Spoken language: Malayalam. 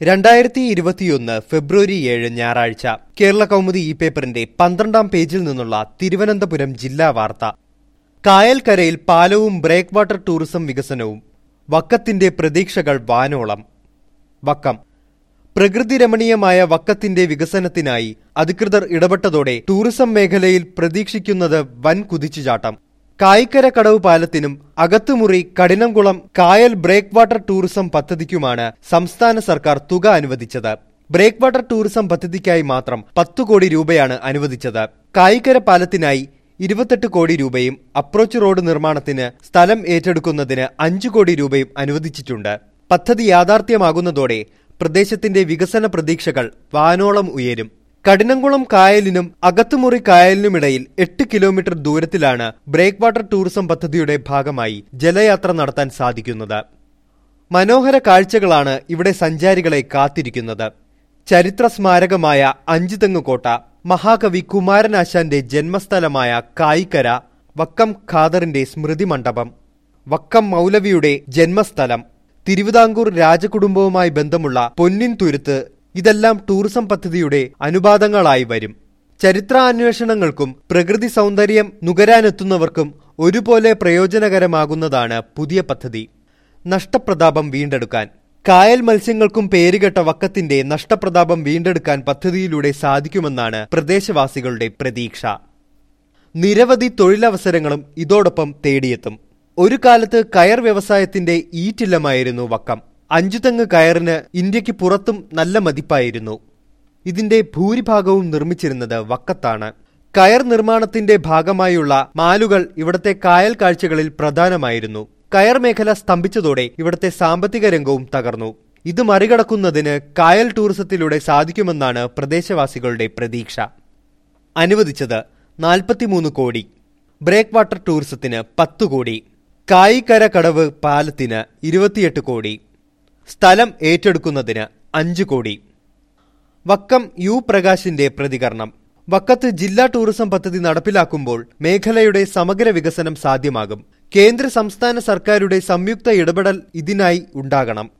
രണ്ടായിരത്തി ഇരുപത്തിയൊന്ന് ഫെബ്രുവരി ഏഴ് ഞായറാഴ്ച കേരള കൗമുദി ഈ പേപ്പറിന്റെ പന്ത്രണ്ടാം പേജിൽ നിന്നുള്ള തിരുവനന്തപുരം ജില്ലാ വാർത്ത കായൽക്കരയിൽ പാലവും ബ്രേക്ക് വാട്ടർ ടൂറിസം വികസനവും വക്കത്തിന്റെ പ്രതീക്ഷകൾ വാനോളം വക്കം പ്രകൃതി രമണീയമായ വക്കത്തിന്റെ വികസനത്തിനായി അധികൃതർ ഇടപെട്ടതോടെ ടൂറിസം മേഖലയിൽ പ്രതീക്ഷിക്കുന്നത് വൻ കുതിച്ചുചാട്ടം കായിക്കര കടവ് പാലത്തിനും അകത്തുമുറി കഠിനംകുളം കായൽ ബ്രേക്ക് വാട്ടർ ടൂറിസം പദ്ധതിക്കുമാണ് സംസ്ഥാന സർക്കാർ തുക അനുവദിച്ചത് ബ്രേക്ക് വാട്ടർ ടൂറിസം പദ്ധതിക്കായി മാത്രം പത്തു കോടി രൂപയാണ് അനുവദിച്ചത് കായിക്കര പാലത്തിനായി ഇരുപത്തെട്ട് കോടി രൂപയും അപ്രോച്ച് റോഡ് നിർമ്മാണത്തിന് സ്ഥലം ഏറ്റെടുക്കുന്നതിന് അഞ്ചു കോടി രൂപയും അനുവദിച്ചിട്ടുണ്ട് പദ്ധതി യാഥാർത്ഥ്യമാകുന്നതോടെ പ്രദേശത്തിന്റെ വികസന പ്രതീക്ഷകൾ വാനോളം ഉയരും കഠിനംകുളം കായലിനും അകത്തുമുറി കായലിനുമിടയിൽ എട്ട് കിലോമീറ്റർ ദൂരത്തിലാണ് ബ്രേക്ക് വാട്ടർ ടൂറിസം പദ്ധതിയുടെ ഭാഗമായി ജലയാത്ര നടത്താൻ സാധിക്കുന്നത് മനോഹര കാഴ്ചകളാണ് ഇവിടെ സഞ്ചാരികളെ കാത്തിരിക്കുന്നത് ചരിത്ര സ്മാരകമായ അഞ്ചുതെങ്ങ് കോട്ട മഹാകവി കുമാരനാശാന്റെ ജന്മസ്ഥലമായ കായിക്കര വക്കം ഖാദറിന്റെ സ്മൃതി മണ്ഡപം വക്കം മൗലവിയുടെ ജന്മസ്ഥലം തിരുവിതാംകൂർ രാജകുടുംബവുമായി ബന്ധമുള്ള പൊന്നിൻ തുരുത്ത് ഇതെല്ലാം ടൂറിസം പദ്ധതിയുടെ അനുപാതങ്ങളായി വരും ചരിത്രാന്വേഷണങ്ങൾക്കും പ്രകൃതി സൗന്ദര്യം നുകരാനെത്തുന്നവർക്കും ഒരുപോലെ പ്രയോജനകരമാകുന്നതാണ് പുതിയ പദ്ധതി നഷ്ടപ്രതാപം വീണ്ടെടുക്കാൻ കായൽ മത്സ്യങ്ങൾക്കും പേരുകെട്ട വക്കത്തിന്റെ നഷ്ടപ്രതാപം വീണ്ടെടുക്കാൻ പദ്ധതിയിലൂടെ സാധിക്കുമെന്നാണ് പ്രദേശവാസികളുടെ പ്രതീക്ഷ നിരവധി തൊഴിലവസരങ്ങളും ഇതോടൊപ്പം തേടിയെത്തും ഒരു കാലത്ത് കയർ വ്യവസായത്തിന്റെ ഈറ്റില്ലമായിരുന്നു വക്കം അഞ്ചുതെങ്ങ് കയറിന് ഇന്ത്യക്ക് പുറത്തും നല്ല മതിപ്പായിരുന്നു ഇതിന്റെ ഭൂരിഭാഗവും നിർമ്മിച്ചിരുന്നത് വക്കത്താണ് കയർ നിർമ്മാണത്തിന്റെ ഭാഗമായുള്ള മാലുകൾ ഇവിടത്തെ കായൽ കാഴ്ചകളിൽ പ്രധാനമായിരുന്നു കയർ മേഖല സ്തംഭിച്ചതോടെ ഇവിടത്തെ സാമ്പത്തിക രംഗവും തകർന്നു ഇത് മറികടക്കുന്നതിന് കായൽ ടൂറിസത്തിലൂടെ സാധിക്കുമെന്നാണ് പ്രദേശവാസികളുടെ പ്രതീക്ഷ അനുവദിച്ചത് നാൽപ്പത്തിമൂന്ന് കോടി ബ്രേക്ക് വാട്ടർ ടൂറിസത്തിന് പത്തു കോടി കായിക്കര കടവ് പാലത്തിന് ഇരുപത്തിയെട്ട് കോടി സ്ഥലം ഏറ്റെടുക്കുന്നതിന് അഞ്ചു കോടി വക്കം യു പ്രകാശിന്റെ പ്രതികരണം വക്കത്ത് ജില്ലാ ടൂറിസം പദ്ധതി നടപ്പിലാക്കുമ്പോൾ മേഖലയുടെ സമഗ്ര വികസനം സാധ്യമാകും കേന്ദ്ര സംസ്ഥാന സർക്കാരുടെ സംയുക്ത ഇടപെടൽ ഇതിനായി ഉണ്ടാകണം